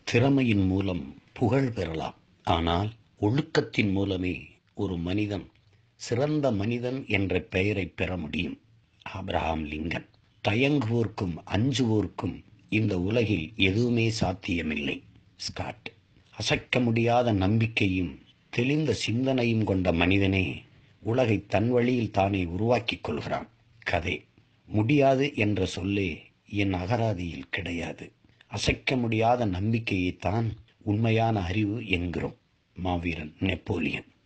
திறமையின் மூலம் புகழ் பெறலாம் ஆனால் ஒழுக்கத்தின் மூலமே ஒரு மனிதன் சிறந்த மனிதன் என்ற பெயரை பெற முடியும் ஆப்ரஹாம் லிங்கன் தயங்குவோர்க்கும் அஞ்சுவோர்க்கும் இந்த உலகில் எதுவுமே சாத்தியமில்லை ஸ்காட் அசைக்க முடியாத நம்பிக்கையும் தெளிந்த சிந்தனையும் கொண்ட மனிதனே உலகை தன் வழியில் தானே உருவாக்கிக் கொள்கிறான் கதை முடியாது என்ற சொல்லே என் அகராதியில் கிடையாது அசைக்க முடியாத நம்பிக்கையைத்தான் உண்மையான அறிவு என்கிறோம் மாவீரன் நெப்போலியன்